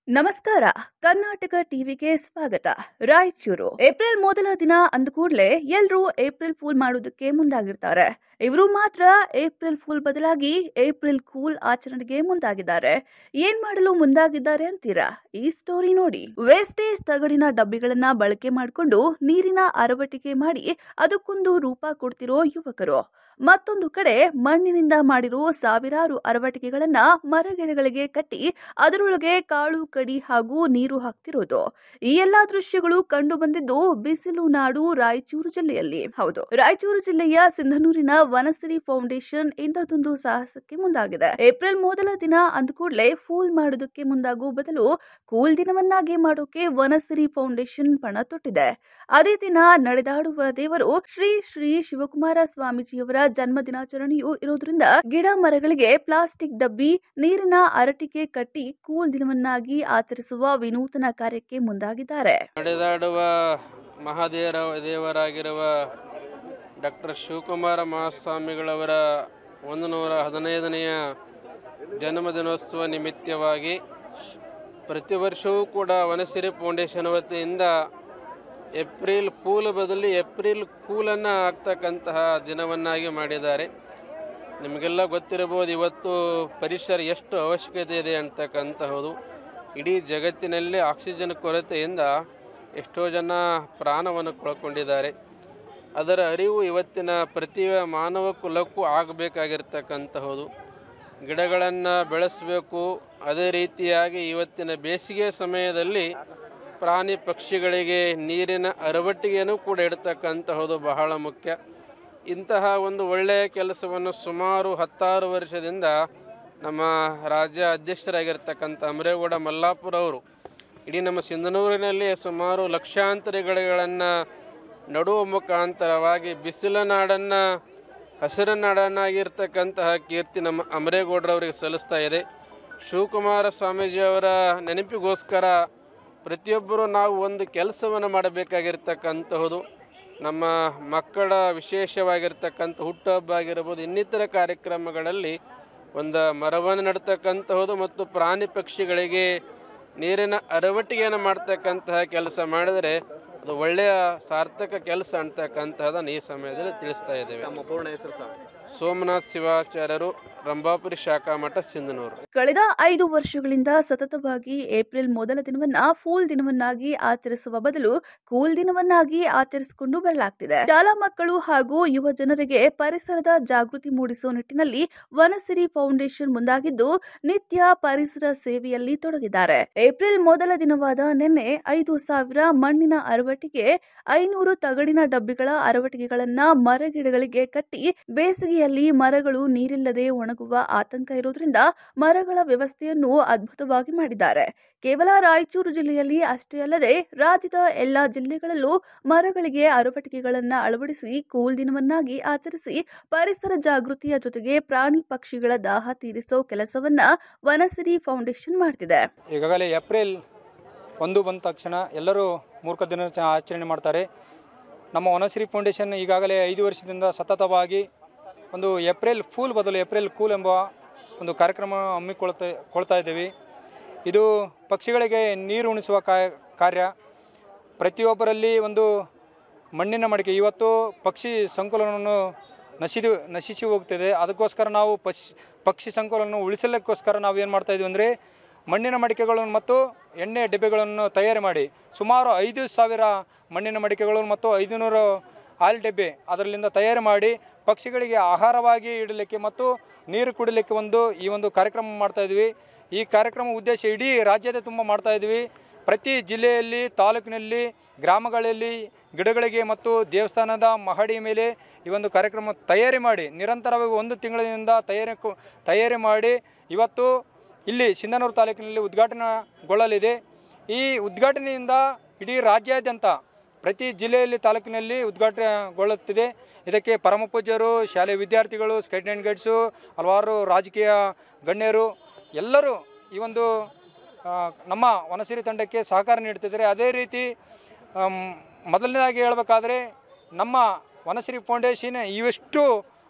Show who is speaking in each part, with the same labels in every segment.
Speaker 1: ನಮಸ್ಕಾರ ಕರ್ನಾಟಕ ಟಿವಿಗೆ ಸ್ವಾಗತ ರಾಯಚೂರು ಏಪ್ರಿಲ್ ಮೊದಲ ದಿನ ಅಂದ ಕೂಡಲೇ ಎಲ್ರೂ ಏಪ್ರಿಲ್ ಫೂಲ್ ಮಾಡೋದಕ್ಕೆ ಮುಂದಾಗಿರ್ತಾರೆ ಇವರು ಮಾತ್ರ ಏಪ್ರಿಲ್ ಫೂಲ್ ಬದಲಾಗಿ ಏಪ್ರಿಲ್ ಕೂಲ್ ಆಚರಣೆಗೆ ಮುಂದಾಗಿದ್ದಾರೆ ಏನ್ ಮಾಡಲು ಮುಂದಾಗಿದ್ದಾರೆ ಅಂತೀರಾ ಈ ಸ್ಟೋರಿ ನೋಡಿ ವೇಸ್ಟೇಜ್ ತಗಡಿನ ಡಬ್ಬಿಗಳನ್ನ ಬಳಕೆ ಮಾಡಿಕೊಂಡು ನೀರಿನ ಅರವಟಿಕೆ ಮಾಡಿ ಅದಕ್ಕೊಂದು ರೂಪ ಕೊಡ್ತಿರೋ ಯುವಕರು ಮತ್ತೊಂದು ಕಡೆ ಮಣ್ಣಿನಿಂದ ಮಾಡಿರೋ ಸಾವಿರಾರು ಅರವಟಿಕೆಗಳನ್ನ ಮರಗಿಡಗಳಿಗೆ ಕಟ್ಟಿ ಅದರೊಳಗೆ ಕಾಳು ಕಡಿ ಹಾಗೂ ನೀರು ಹಾಕ್ತಿರೋದು ಈ ಎಲ್ಲಾ ದೃಶ್ಯಗಳು ಕಂಡು ಬಂದಿದ್ದು ಬಿಸಿಲು ನಾಡು ರಾಯಚೂರು ಜಿಲ್ಲೆಯಲ್ಲಿ ಹೌದು ರಾಯಚೂರು ಜಿಲ್ಲೆಯ ಸಿಂಧನೂರಿನ ವನಸಿರಿ ಫೌಂಡೇಶನ್ ಇಂಥದ್ದೊಂದು ಸಾಹಸಕ್ಕೆ ಮುಂದಾಗಿದೆ ಏಪ್ರಿಲ್ ಮೊದಲ ದಿನ ಅಂದ್ಕೂಡ್ಲೆ ಫೂಲ್ ಮಾಡೋದಕ್ಕೆ ಮುಂದಾಗುವ ಬದಲು ಕೂಲ್ ದಿನವನ್ನಾಗಿ ಮಾಡೋಕೆ ವನಸಿರಿ ಫೌಂಡೇಶನ್ ಪಣ ತೊಟ್ಟಿದೆ ಅದೇ ದಿನ ನಡೆದಾಡುವ ದೇವರು ಶ್ರೀ ಶ್ರೀ ಶಿವಕುಮಾರ ಸ್ವಾಮೀಜಿಯವರ ಜನ್ಮ ದಿನಾಚರಣೆಯು ಇರೋದ್ರಿಂದ ಗಿಡ ಮರಗಳಿಗೆ ಪ್ಲಾಸ್ಟಿಕ್ ಡಬ್ಬಿ ನೀರಿನ ಅರಟಿಕೆ ಕಟ್ಟಿ ಕೂಲ್ ದಿನವನ್ನಾಗಿ ಆಚರಿಸುವ ವಿನೂತನ ಕಾರ್ಯಕ್ಕೆ ಮುಂದಾಗಿದ್ದಾರೆ
Speaker 2: ನಡೆದಾಡುವ ಮಹಾದೇವರ ದೇವರಾಗಿರುವ ಡಾಕ್ಟರ್ ಶಿವಕುಮಾರ ಮಹಾಸ್ವಾಮಿಗಳವರ ಒಂದು ನೂರ ಹದಿನೈದನೆಯ ಜನ್ಮದಿನೋತ್ಸವ ನಿಮಿತ್ತವಾಗಿ ಪ್ರತಿ ವರ್ಷವೂ ಕೂಡ ವನಸಿರಿ ಫೌಂಡೇಶನ್ ವತಿಯಿಂದ ಏಪ್ರಿಲ್ ಪೂಲ್ ಬದಲು ಏಪ್ರಿಲ್ ಕೂಲನ್ನು ಆಗ್ತಕ್ಕಂತಹ ದಿನವನ್ನಾಗಿ ಮಾಡಿದ್ದಾರೆ ನಿಮಗೆಲ್ಲ ಗೊತ್ತಿರಬಹುದು ಇವತ್ತು ಪರಿಸರ ಎಷ್ಟು ಅವಶ್ಯಕತೆ ಇದೆ ಅಂತಕ್ಕಂತಹದ್ದು ಇಡೀ ಜಗತ್ತಿನಲ್ಲಿ ಆಕ್ಸಿಜನ್ ಕೊರತೆಯಿಂದ ಎಷ್ಟೋ ಜನ ಪ್ರಾಣವನ್ನು ಕಳ್ಕೊಂಡಿದ್ದಾರೆ ಅದರ ಅರಿವು ಇವತ್ತಿನ ಪ್ರತಿ ಮಾನವ ಕುಲಕ್ಕೂ ಆಗಬೇಕಾಗಿರ್ತಕ್ಕಂತಹದ್ದು ಗಿಡಗಳನ್ನು ಬೆಳೆಸಬೇಕು ಅದೇ ರೀತಿಯಾಗಿ ಇವತ್ತಿನ ಬೇಸಿಗೆ ಸಮಯದಲ್ಲಿ ಪ್ರಾಣಿ ಪಕ್ಷಿಗಳಿಗೆ ನೀರಿನ ಅರವಟ್ಟಿಗೆಯೂ ಕೂಡ ಇಡ್ತಕ್ಕಂತಹದ್ದು ಬಹಳ ಮುಖ್ಯ ಇಂತಹ ಒಂದು ಒಳ್ಳೆಯ ಕೆಲಸವನ್ನು ಸುಮಾರು ಹತ್ತಾರು ವರ್ಷದಿಂದ ನಮ್ಮ ರಾಜ್ಯ ಅಧ್ಯಕ್ಷರಾಗಿರ್ತಕ್ಕಂಥ ಅಮರೇಗೌಡ ಮಲ್ಲಾಪುರ ಅವರು ಇಡೀ ನಮ್ಮ ಸಿಂಧನೂರಿನಲ್ಲಿ ಸುಮಾರು ಲಕ್ಷಾಂತರ ಗಿಡಗಳನ್ನು ನಡುವ ಮುಖಾಂತರವಾಗಿ ಬಿಸಿಲ ನಾಡನ್ನು ಹಸಿರು ನಾಡನ್ನಾಗಿರ್ತಕ್ಕಂತಹ ಕೀರ್ತಿ ನಮ್ಮ ಅಮರೇಗೌಡರವರಿಗೆ ಸಲ್ಲಿಸ್ತಾ ಇದೆ ಶಿವಕುಮಾರ ಸ್ವಾಮೀಜಿಯವರ ನೆನಪಿಗೋಸ್ಕರ ಪ್ರತಿಯೊಬ್ಬರೂ ನಾವು ಒಂದು ಕೆಲಸವನ್ನು ಮಾಡಬೇಕಾಗಿರ್ತಕ್ಕಂತಹದ್ದು ನಮ್ಮ ಮಕ್ಕಳ ವಿಶೇಷವಾಗಿರ್ತಕ್ಕಂಥ ಹುಟ್ಟುಹಬ್ಬ ಆಗಿರ್ಬೋದು ಇನ್ನಿತರ ಕಾರ್ಯಕ್ರಮಗಳಲ್ಲಿ ಒಂದು ಮರವನ್ನು ನೆಡ್ತಕ್ಕಂತಹದ್ದು ಮತ್ತು ಪ್ರಾಣಿ ಪಕ್ಷಿಗಳಿಗೆ ನೀರಿನ ಅರವಟ್ಟಿಗೆಯನ್ನು ಮಾಡ್ತಕ್ಕಂತಹ ಕೆಲಸ ಮಾಡಿದರೆ ಅದು ಒಳ್ಳೆಯ ಸಾರ್ಥಕ ಕೆಲಸ ಅಂತಕ್ಕಂತಹದನ್ನು ಈ ಸಮಯದಲ್ಲಿ ತಿಳಿಸ್ತಾ ಇದ್ದೇವೆ
Speaker 3: ನಮ್ಮ ಪೂರ್ಣ ಹೆಸರು ಸರ್
Speaker 2: ಸೋಮನಾಥ್ ಶಿವಾಚಾರ್ಯರು ರಂಭಾಪುರಿ ಶಾಖಾ ಮಠ ಸಿಂಧನೂರು
Speaker 1: ಕಳೆದ ಐದು ವರ್ಷಗಳಿಂದ ಸತತವಾಗಿ ಏಪ್ರಿಲ್ ಮೊದಲ ದಿನವನ್ನ ಫೂಲ್ ದಿನವನ್ನಾಗಿ ಆಚರಿಸುವ ಬದಲು ಕೂಲ್ ದಿನವನ್ನಾಗಿ ಆಚರಿಸಿಕೊಂಡು ಬರಲಾಗ್ತಿದೆ ಶಾಲಾ ಮಕ್ಕಳು ಹಾಗೂ ಯುವ ಜನರಿಗೆ ಪರಿಸರದ ಜಾಗೃತಿ ಮೂಡಿಸುವ ನಿಟ್ಟಿನಲ್ಲಿ ವನಸಿರಿ ಫೌಂಡೇಶನ್ ಮುಂದಾಗಿದ್ದು ನಿತ್ಯ ಪರಿಸರ ಸೇವೆಯಲ್ಲಿ ತೊಡಗಿದ್ದಾರೆ ಏಪ್ರಿಲ್ ಮೊದಲ ದಿನವಾದ ನಿನ್ನೆ ಐದು ಸಾವಿರ ಮಣ್ಣಿನ ಅರವಟಿಗೆ ಐನೂರು ತಗಡಿನ ಡಬ್ಬಿಗಳ ಅರವಟಿಗೆಗಳನ್ನ ಮರಗಿಡಗಳಿಗೆ ಕಟ್ಟಿ ಬೇಸಿಗೆಯಲ್ಲಿ ಮರಗಳು ನೀರಿಲ್ಲದೆ ಒಣಗುವ ಆತಂಕ ಇರೋದ್ರಿಂದ ಮರಗಳ ವ್ಯವಸ್ಥೆಯನ್ನು ಅದ್ಭುತವಾಗಿ ಮಾಡಿದ್ದಾರೆ ಕೇವಲ ರಾಯಚೂರು ಜಿಲ್ಲೆಯಲ್ಲಿ ಅಷ್ಟೇ ಅಲ್ಲದೆ ರಾಜ್ಯದ ಎಲ್ಲಾ ಜಿಲ್ಲೆಗಳಲ್ಲೂ ಮರಗಳಿಗೆ ಅರವಟಿಕೆಗಳನ್ನ ಅಳವಡಿಸಿ ಕೂಲ್ ದಿನವನ್ನಾಗಿ ಆಚರಿಸಿ ಪರಿಸರ ಜಾಗೃತಿಯ ಜೊತೆಗೆ ಪ್ರಾಣಿ ಪಕ್ಷಿಗಳ ದಾಹ ತೀರಿಸೋ ಕೆಲಸವನ್ನ ವನಸಿರಿ ಫೌಂಡೇಶನ್ ಮಾಡ್ತಿದೆ
Speaker 3: ಈಗಾಗಲೇ ಏಪ್ರಿಲ್ ಒಂದು ಬಂದ ತಕ್ಷಣ ಎಲ್ಲರೂ ಮೂರ್ಖ ದಿನಾಚರಣೆ ಆಚರಣೆ ಮಾಡ್ತಾರೆ ನಮ್ಮ ವನಶ್ರೀ ಫೌಂಡೇಶನ್ ಈಗಾಗಲೇ ಐದು ವರ್ಷದಿಂದ ಸತತವಾಗಿ ಒಂದು ಏಪ್ರಿಲ್ ಫೂಲ್ ಬದಲು ಏಪ್ರಿಲ್ ಕೂಲ್ ಎಂಬ ಒಂದು ಕಾರ್ಯಕ್ರಮ ಹಮ್ಮಿಕೊಳ್ತಾ ಕೊಳ್ತಾ ಇದ್ದೀವಿ ಇದು ಪಕ್ಷಿಗಳಿಗೆ ನೀರು ಉಣಿಸುವ ಕಾ- ಕಾರ್ಯ ಪ್ರತಿಯೊಬ್ಬರಲ್ಲಿ ಒಂದು ಮಣ್ಣಿನ ಮಡಿಕೆ ಇವತ್ತು ಪಕ್ಷಿ ಸಂಕುಲನವನ್ನು ನಶಿದು ನಶಿಸಿ ಹೋಗ್ತಿದೆ ಅದಕ್ಕೋಸ್ಕರ ನಾವು ಪಶ್ ಪಕ್ಷಿ ಸಂಕುಲನವನ್ನು ಉಳಿಸಲಿಕ್ಕೋಸ್ಕರ ನಾವು ಏನು ಮಾಡ್ತಾ ಇದೀವಿ ಅಂದರೆ ಮಣ್ಣಿನ ಮಡಿಕೆಗಳನ್ನು ಮತ್ತು ಎಣ್ಣೆ ಡಬ್ಬೆಗಳನ್ನು ತಯಾರಿ ಮಾಡಿ ಸುಮಾರು ಐದು ಸಾವಿರ ಮಣ್ಣಿನ ಮಡಿಕೆಗಳನ್ನು ಮತ್ತು ಐದುನೂರು ಹಾಲು ಡಬ್ಬೆ ಅದರಲ್ಲಿಂದ ತಯಾರಿ ಮಾಡಿ ಪಕ್ಷಿಗಳಿಗೆ ಆಹಾರವಾಗಿ ಇಡಲಿಕ್ಕೆ ಮತ್ತು ನೀರು ಕುಡಿಲಿಕ್ಕೆ ಒಂದು ಈ ಒಂದು ಕಾರ್ಯಕ್ರಮ ಮಾಡ್ತಾ ಇದ್ವಿ ಈ ಕಾರ್ಯಕ್ರಮ ಉದ್ದೇಶ ಇಡೀ ರಾಜ್ಯದ ತುಂಬ ಮಾಡ್ತಾ ಇದ್ವಿ ಪ್ರತಿ ಜಿಲ್ಲೆಯಲ್ಲಿ ತಾಲೂಕಿನಲ್ಲಿ ಗ್ರಾಮಗಳಲ್ಲಿ ಗಿಡಗಳಿಗೆ ಮತ್ತು ದೇವಸ್ಥಾನದ ಮಹಡಿ ಮೇಲೆ ಈ ಒಂದು ಕಾರ್ಯಕ್ರಮ ತಯಾರಿ ಮಾಡಿ ನಿರಂತರವಾಗಿ ಒಂದು ತಿಂಗಳಿನಿಂದ ತಯಾರಿ ಕು- ತಯಾರಿ ಮಾಡಿ ಇವತ್ತು ಇಲ್ಲಿ ಸಿಂಧನೂರು ತಾಲೂಕಿನಲ್ಲಿ ಉದ್ಘಾಟನೆಗೊಳ್ಳಲಿದೆ ಈ ಉದ್ಘಾಟನೆಯಿಂದ ಇಡೀ ರಾಜ್ಯಾದ್ಯಂತ ಪ್ರತಿ ಜಿಲ್ಲೆಯಲ್ಲಿ ತಾಲೂಕಿನಲ್ಲಿ ಉದ್ಘಾಟನೆಗೊಳ್ಳುತ್ತಿದೆ ಇದಕ್ಕೆ ಪರಮ ಪೂಜ್ಯರು ಶಾಲೆ ವಿದ್ಯಾರ್ಥಿಗಳು ಸ್ಕೈಟ್ ಆ್ಯಂಡ್ ಗೈಡ್ಸು ಹಲವಾರು ರಾಜಕೀಯ ಗಣ್ಯರು ಎಲ್ಲರೂ ಈ ಒಂದು ಆ, ನಮ್ಮ ವನಸಿರಿ ತಂಡಕ್ಕೆ ಸಹಕಾರ ನೀಡ್ತಿದ್ದಾರೆ ಅದೇ ರೀತಿ ಆಮ್, ಮೊದಲನೇದಾಗಿ ಹೇಳಬೇಕಾದ್ರೆ ನಮ್ಮ ವನಸಿರಿ ಫೌಂಡೇಶನ್ ಇವೆಷ್ಟು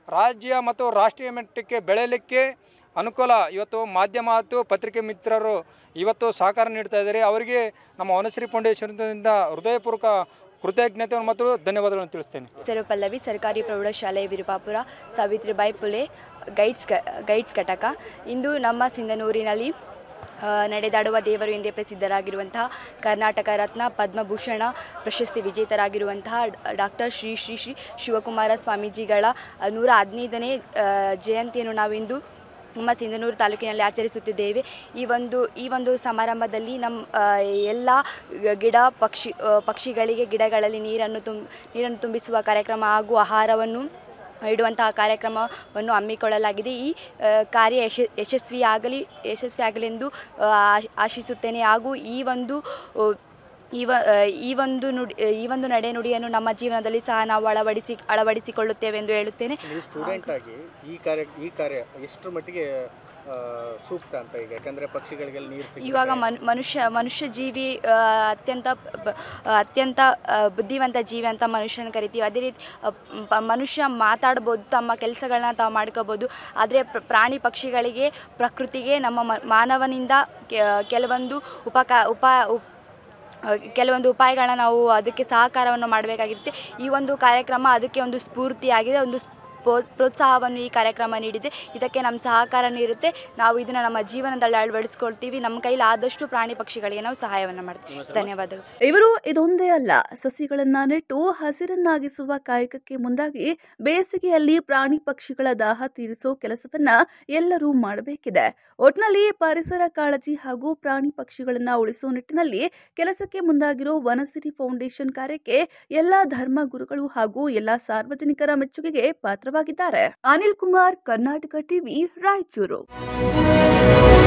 Speaker 3: ರಾಜ್ಯ ಮತ್ತು ರಾಷ್ಟ್ರೀಯ ಮಟ್ಟಕ್ಕೆ ಬೆಳೆಯಲಿಕ್ಕೆ ಅನುಕೂಲ ಇವತ್ತು ಮಾಧ್ಯಮ ಮತ್ತು ಪತ್ರಿಕೆ ಮಿತ್ರರು ಇವತ್ತು ಸಹಕಾರ ನೀಡ್ತಾ ಇದ್ದಾರೆ ಅವರಿಗೆ ನಮ್ಮ ವನಶ್ರೀ ಫೌಂಡೇಶನ್ದಿಂದ ಹೃದಯಪೂರ್ವಕ ಕೃತಜ್ಞತೆ ಮತ್ತು ಧನ್ಯವಾದಗಳನ್ನು ತಿಳಿಸ್ತೇನೆ
Speaker 4: ಹೆಸರು ಪಲ್ಲವಿ ಸರ್ಕಾರಿ ಪ್ರೌಢಶಾಲೆ ವಿರುಪಾಪುರ ಸಾವಿತ್ರಿಬಾಯಿ ಪುಲೆ ಗೈಡ್ಸ್ ಗ ಗೈಡ್ಸ್ ಘಟಕ ಇಂದು ನಮ್ಮ ಸಿಂಧನೂರಿನಲ್ಲಿ ಆ, ನಡೆದಾಡುವ ದೇವರು ಎಂದೇ ಪ್ರಸಿದ್ಧರಾಗಿರುವಂತಹ ಕರ್ನಾಟಕ ರತ್ನ ಪದ್ಮಭೂಷಣ ಪ್ರಶಸ್ತಿ ವಿಜೇತರಾಗಿರುವಂತಹ ಡಾಕ್ಟರ್ ಶ್ರೀ ಶ್ರೀ ಶ್ರೀ ಶಿವಕುಮಾರ ಸ್ವಾಮೀಜಿಗಳ ನೂರ ಹದಿನೈದನೇ ಆ, ಜಯಂತಿಯನ್ನು ನಾವಿಂದು ನಮ್ಮ ಸಿಂಧನೂರು ತಾಲೂಕಿನಲ್ಲಿ ಆಚರಿಸುತ್ತಿದ್ದೇವೆ ಈ ಒಂದು ಈ ಒಂದು ಸಮಾರಂಭದಲ್ಲಿ ನಮ್ಮ ಆ, ಎಲ್ಲ ಗಿಡ ಪಕ್ಷಿ ಆ, ಪಕ್ಷಿಗಳಿಗೆ ಗಿಡಗಳಲ್ಲಿ ನೀರನ್ನು ತುಂಬ ನೀರನ್ನು ತುಂಬಿಸುವ ಕಾರ್ಯಕ್ರಮ ಹಾಗೂ ಆಹಾರವನ್ನು ಇಡುವಂತಹ ಕಾರ್ಯಕ್ರಮವನ್ನು ಹಮ್ಮಿಕೊಳ್ಳಲಾಗಿದೆ ಈ ಆ, ಕಾರ್ಯ ಯಶ ಯಶಸ್ವಿಯಾಗಲಿ ಯಶಸ್ವಿಯಾಗಲೆಂದು ಆ, ಆಶಿಸುತ್ತೇನೆ ಹಾಗೂ ಈ ಒಂದು ಆ, ಈ ವ ಆ, ಈ ಒಂದು ನುಡಿ ಈ ಒಂದು ನಡೆನುಡಿಯನ್ನು ನಮ್ಮ ಜೀವನದಲ್ಲಿ ಸಹ ನಾವು ಅಳವಡಿಸಿ ಅಳವಡಿಸಿಕೊಳ್ಳುತ್ತೇವೆ ಎಂದು ಹೇಳುತ್ತೇನೆ
Speaker 5: ನೀವು ಸ್ಟೂಡೆಂಟ್ ಆಗಿ ಈ ಕಾರ್ಯ ಈ ಕಾರ್ಯ ಎಷ್ಟರ ಮಟ್ಟಿಗೆ ಆ, ಸೂಕ್ತ ಅಂತ ಈಗ ಯಾಕಂದ್ರೆ ಪಕ್ಷಿಗಳಿಗೆಲ್ಲ ನೀರು ಸಿಗುತ್ತೆ
Speaker 4: ಇವಾಗ ಮನ್ ಮನುಷ್ಯ ಮನುಷ್ಯ ಜೀವಿ ಆ, ಅತ್ಯಂತ ಬ- ಆ, ಅತ್ಯಂತ ಆ, ಬುದ್ಧಿವಂತ ಜೀವಿ ಅಂತ ಮನುಷ್ಯನ ಕರಿತೀವಿ ಅದೇ ರೀತಿ ಆ, ಪ- ಮನುಷ್ಯ ಮಾತಾಡ್ಬೋದು ತಮ್ಮ ಕೆಲಸಗಳನ್ನ ತಾವು ಮಾಡ್ಕೋಬೋದು ಆದರೆ ಪ್ರ- ಪ್ರಾಣಿ ಪಕ್ಷಿಗಳಿಗೆ ಪ್ರಕೃತಿಗೆ ನಮ್ಮ ಮ- ಮಾನವನಿಂದ ಕೆ- ಕೆಲವೊಂದು ಉಪಕ ಉಪ ಉಪ್ ಆ, ಕೆಲವೊಂದು ಉಪಾಯಗಳನ್ನ ನಾವು ಅದಕ್ಕೆ ಸಹಕಾರವನ್ನು ಮಾಡಬೇಕಾಗಿರುತ್ತೆ ಈ ಒಂದು ಕಾರ್ಯಕ್ರಮ ಅದಕ್ಕೆ ಒಂದು ಸ್ಫೂರ್ತಿಯಾಗಿದೆ ಒಂದು ಸ್ಪೋ- ಪ್ರೋತ್ಸಾಹವನ್ನು ಈ ಕಾರ್ಯಕ್ರಮ ನೀಡಿದೆ ಇದಕ್ಕೆ ನಮ್ಮ ಸಹಕಾರ ನೀಡುತ್ತೆ ನಾವು ಇದನ್ನು ನಮ್ಮ ಜೀವನದಲ್ಲಿ ಅಳವಡಿಸ್ಕೊಳ್ತೀವಿ ನಮ್ಮ ಕೈಲಿ ಆದಷ್ಟು ಪ್ರಾಣಿ ಪಕ್ಷಿಗಳಿಗೆ ನಾವು ಸಹಾಯವನ್ನು ಮಾಡ್ತೀವಿ ಧನ್ಯವಾದಗಳು
Speaker 1: ಇವರು ಇದೊಂದೇ ಅಲ್ಲ ಸಸಿಗಳನ್ನ ನೆಟ್ಟು ಹಸಿರನ್ನಾಗಿಸುವ ಕಾಯಕಕ್ಕೆ ಮುಂದಾಗಿ ಬೇಸಿಗೆಯಲ್ಲಿ ಪ್ರಾಣಿ ಪಕ್ಷಿಗಳ ದಾಹ ತೀರಿಸೋ ಕೆಲಸವನ್ನ ಎಲ್ಲರೂ ಮಾಡಬೇಕಿದೆ ಒಟ್ನಲ್ಲಿ ಪರಿಸರ ಕಾಳಜಿ ಹಾಗೂ ಪ್ರಾಣಿ ಪಕ್ಷಿಗಳನ್ನ ಉಳಿಸೋ ನಿಟ್ಟಿನಲ್ಲಿ ಕೆಲಸಕ್ಕೆ ಮುಂದಾಗಿರೋ ವನಸಿರಿ ಫೌಂಡೇಶನ್ ಕಾರ್ಯಕ್ಕೆ ಎಲ್ಲಾ ಧರ್ಮ ಗುರುಗಳು ಹಾಗೂ ಎಲ್ಲಾ ಸಾರ್ವಜನಿಕರ ಮೆಚ್ಚುಗೆಗೆ ಪಾತ್ರವಾಗಿದ್ದಾರೆ ಅನಿಲ್ ಕುಮಾರ್ ಕರ್ನಾಟಕ ಟಿವಿ ರಾಯಚೂರು